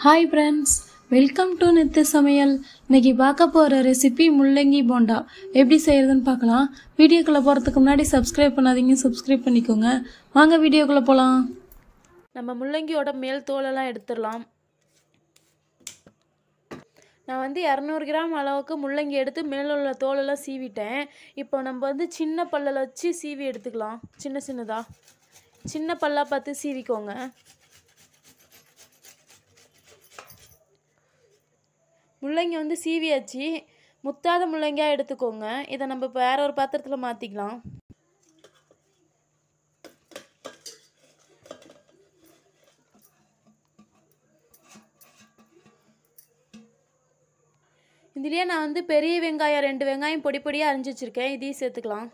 hi friends welcome to Nithu சமையல் இன்னைக்கு பார்க்க போகிற ரெசிபி முள்ளங்கி போண்டா எப்படி செய்யறதுன்னு பார்க்கலாம் வீடியோக்குள்ளே போகிறதுக்கு முன்னாடி சப்ஸ்கிரைப் பண்ணாதீங்க சப்ஸ்கிரைப் பண்ணிக்கோங்க வாங்க வீடியோக்குள்ளே போகலாம் நம்ம முள்ளங்கியோட மேல் தோலெல்லாம் எடுத்துடலாம் நான் வந்து இரநூறு கிராம் அளவுக்கு முள்ளங்கி எடுத்து மேலே உள்ள தோலெல்லாம் சீவிட்டேன் இப்போ நம்ம வந்து சின்ன பல்லில் வச்சு சீவி எடுத்துக்கலாம் சின்ன சின்னதாக சின்ன பல்லாக பார்த்து சீவிக்கோங்க முள்ளங்கி வந்து சீவியாச்சு முத்தாத முள்ளங்கியாக எடுத்துக்கோங்க இதை நம்ம இப்போ வேற ஒரு பாத்திரத்தில் மாற்றிக்கலாம் இதுலேயே நான் வந்து பெரிய வெங்காயம் ரெண்டு வெங்காயம் பொடி பொடியாக அரிஞ்சு வச்சுருக்கேன் இதையும் சேர்த்துக்கலாம்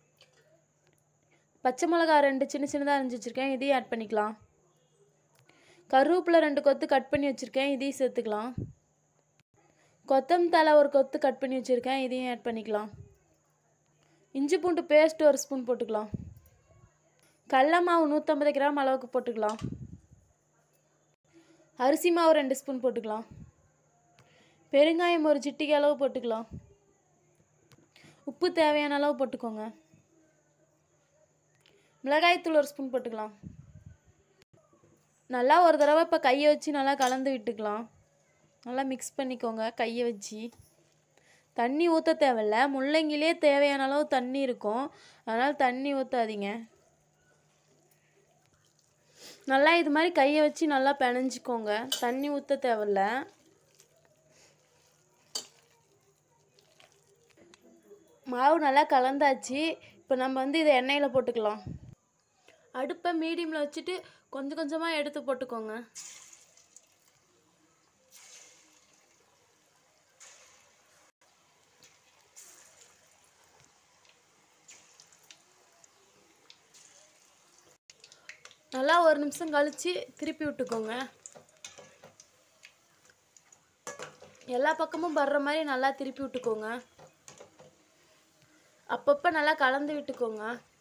பச்சை மிளகா ரெண்டு சின்ன சின்னதாக அரிஞ்சு வச்சுருக்கேன் இதையும் ஆட் பண்ணிக்கலாம் கருவேப்பிலை ரெண்டு கொத்து கட் பண்ணி வச்சுருக்கேன் இதையும் சேர்த்துக்கலாம் கொத்தம் தலை ஒரு கொத்து கட் பண்ணி வச்சுருக்கேன் இதையும் ஆட் பண்ணிக்கலாம் இஞ்சி பூண்டு பேஸ்ட் ஒரு ஸ்பூன் போட்டுக்கலாம் கடல மாவு நூற்றம்பது கிராம் அளவுக்கு போட்டுக்கலாம் அரிசி மாவு ரெண்டு ஸ்பூன் போட்டுக்கலாம் பெருங்காயம் ஒரு சிட்டிகை அளவு போட்டுக்கலாம் உப்பு தேவையான அளவு போட்டுக்கோங்க மிளகாய்த்தூள் ஒரு ஸ்பூன் போட்டுக்கலாம் நல்லா ஒரு தடவை இப்போ கையை வச்சு நல்லா கலந்து விட்டுக்கலாம் நல்லா மிக்ஸ் பண்ணிக்கோங்க கையை வச்சு தண்ணி ஊற்ற தேவையில்ல முள்ளங்கிலே தேவையான அளவு தண்ணி இருக்கும் அதனால் தண்ணி ஊற்றாதீங்க நல்லா இது மாதிரி கையை வச்சு நல்லா பிணைஞ்சிக்கோங்க தண்ணி ஊற்ற தேவையில்ல மாவு நல்லா கலந்தாச்சு இப்போ நம்ம வந்து இதை எண்ணெயில் போட்டுக்கலாம் அடுப்பை மீடியமில் வச்சுட்டு கொஞ்சம் கொஞ்சமாக எடுத்து போட்டுக்கோங்க நல்லா ஒரு நிமிஷம் கழித்து திருப்பி விட்டுக்கோங்க எல்லா பக்கமும் வர்ற மாதிரி நல்லா திருப்பி விட்டுக்கோங்க அப்பப்போ நல்லா கலந்து விட்டுக்கோங்க